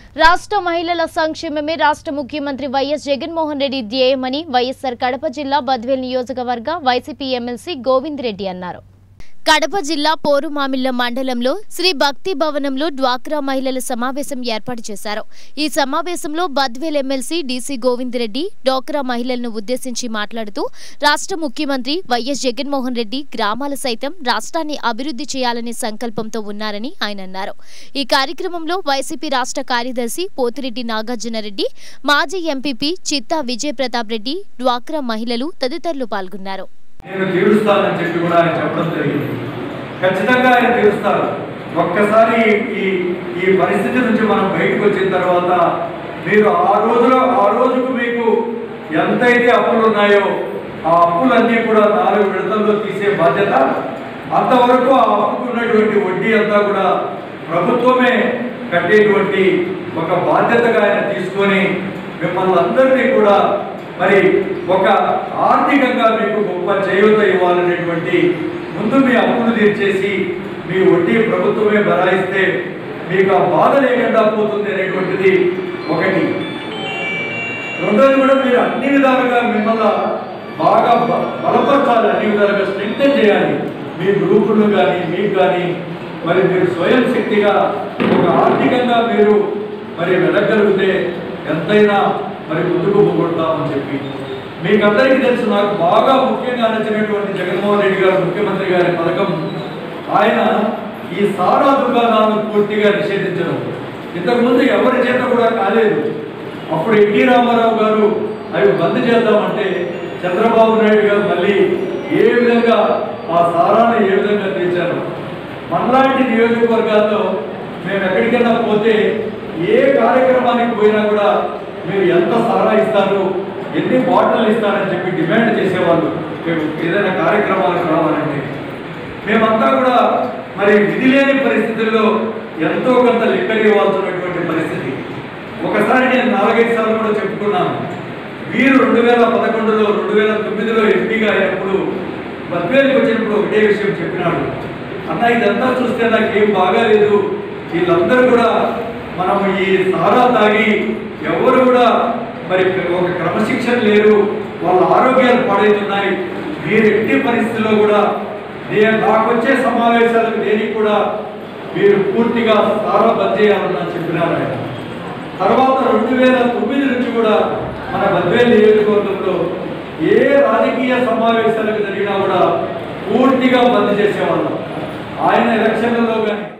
రాష్ట్ర మహిళల సంక్షేమమే రాష్ట్ర ముఖ్యమంత్రి వైఎస్ జగన్మోహన్ రెడ్డి ధ్యేయమని వైఎస్సార్ కడప జిల్లా బద్వేల్ నియోజకవర్గ వైసీపీ ఎమ్మెల్సీ గోవింద్ రెడ్డి అన్నారు కడప జిల్లా పోరుమామిళ్ల మండలంలో శ్రీ భక్తి భవనంలో డ్వాక్రా మహిళల సమావేశం ఏర్పాటు చేశారు ఈ సమావేశంలో బద్వేల్ ఎమ్మెల్సీ డీసీ గోవింద్ రెడ్డి డ్వాక్రా మహిళలను ఉద్దేశించి మాట్లాడుతూ రాష్ట్ర ముఖ్యమంత్రి వైఎస్ జగన్మోహన్ రెడ్డి గ్రామాల సైతం రాష్ట్రాన్ని అభివృద్ధి చేయాలనే సంకల్పంతో ఉన్నారని ఆయన అన్నారు ఈ కార్యక్రమంలో వైసీపీ రాష్ట్ర కార్యదర్శి పోతిరెడ్డి నాగార్జునరెడ్డి మాజీ ఎంపీపీ చిత్తా విజయ్ ప్రతాప్ రెడ్డి డ్వాక్రా మహిళలు తదితరులు పాల్గొన్నారు నేను తీరుస్తానని చెప్పి కూడా ఆయన చెప్పడం జరిగింది ఖచ్చితంగా ఆయన తీరుస్తారు ఒక్కసారి ఈ ఈ పరిస్థితి నుంచి మనం బయటకు వచ్చిన తర్వాత మీరు ఆ రోజులో ఆ రోజుకు మీకు ఎంతైతే అప్పులు ఉన్నాయో ఆ అప్పులన్నీ కూడా నాలుగు విడతల్లో తీసే బాధ్యత అంతవరకు ఆ అప్పుకు ఉన్నటువంటి వడ్డీ అంతా కూడా ప్రభుత్వమే కట్టేటువంటి ఒక బాధ్యతగా ఆయన తీసుకొని మిమ్మల్ని అందరినీ కూడా మరి ఒక ఆర్థికంగా మీకు గొప్ప చేయూత ఇవ్వాలనేటువంటి ముందు మీ అప్పులు తీర్చేసి మీ వడ్డీ ప్రభుత్వమే భరాయిస్తే మీకు ఆ బాధ లేకుండా పోతుంది అనేటువంటిది ఒకటి రెండోది కూడా మీరు అన్ని విధాలుగా మిమ్మల్ని బాగా బ- బలపరచాలి అన్ని విధాలుగా స్ట్రెంగ్తన్ చేయాలి మీ గ్రూపులు కానీ మీకు కానీ మరి మీరు స్వయం శక్తిగా ఒక ఆర్థికంగా మీరు మరి వెనగలిగితే ఎంతైనా మరి ముందుకు పోగొడతామని చెప్పి మీకు అందరికీ తెలుసు నాకు బాగా ముఖ్యంగా నచ్చినటువంటి జగన్మోహన్ రెడ్డి గారు ముఖ్యమంత్రి గారి పథకం ఆయన ఈ సారా దుకాణాలను పూర్తిగా నిషేధించడం ఇంతకుముందు ఎవరి చేత కూడా కాలేదు అప్పుడు ఎన్టీ రామారావు గారు అవి బంద్ చేద్దామంటే చంద్రబాబు నాయుడు గారు మళ్ళీ ఏ విధంగా ఆ సారాన్ని ఏ విధంగా తెచ్చారు మనలాంటి నియోజకవర్గాల్లో మేము ఎక్కడికైనా పోతే ఏ కార్యక్రమానికి పోయినా కూడా మీరు ఎంత సారా ఇస్తారు ఎన్ని బాటిల్ ఇస్తారని చెప్పి డిమాండ్ చేసేవాళ్ళు మేము ఏదైనా కార్యక్రమాలకు రావాలంటే మేమంతా కూడా మరి విధి లేని పరిస్థితుల్లో ఎంతో కొంత లెక్కలు ఇవ్వాల్సినటువంటి పరిస్థితి ఒకసారి నేను నాలుగైదు సార్లు కూడా చెప్పుకున్నాను వీరు రెండు వేల పదకొండులో రెండు వేల తొమ్మిదిలో ఎంపీగా అయినప్పుడు బద్వేలుకి వచ్చినప్పుడు ఒకటే విషయం చెప్పినాడు అన్న ఇదంతా చూస్తే నాకేం బాగాలేదు వీళ్ళందరూ కూడా మనం ఈ సారా తాగి ఎవరు కూడా మరి ఒక క్రమశిక్షణ లేరు వాళ్ళ ఆరోగ్యాలు పాడైతున్నాయి మీరు ఎట్టి పరిస్థితుల్లో కూడా నేను నాకు వచ్చే సమావేశాలకు దేనికి కూడా మీరు పూర్తిగా సారా బంద్ చేయాలని చెప్పినారు ఆయన తర్వాత రెండు వేల తొమ్మిది నుంచి కూడా మన బద్వేల్ నియోజకవర్గంలో ఏ రాజకీయ సమావేశాలకు జరిగినా కూడా పూర్తిగా బంద్ చేసేవాళ్ళం ఆయన ఎలక్షన్లలో కానీ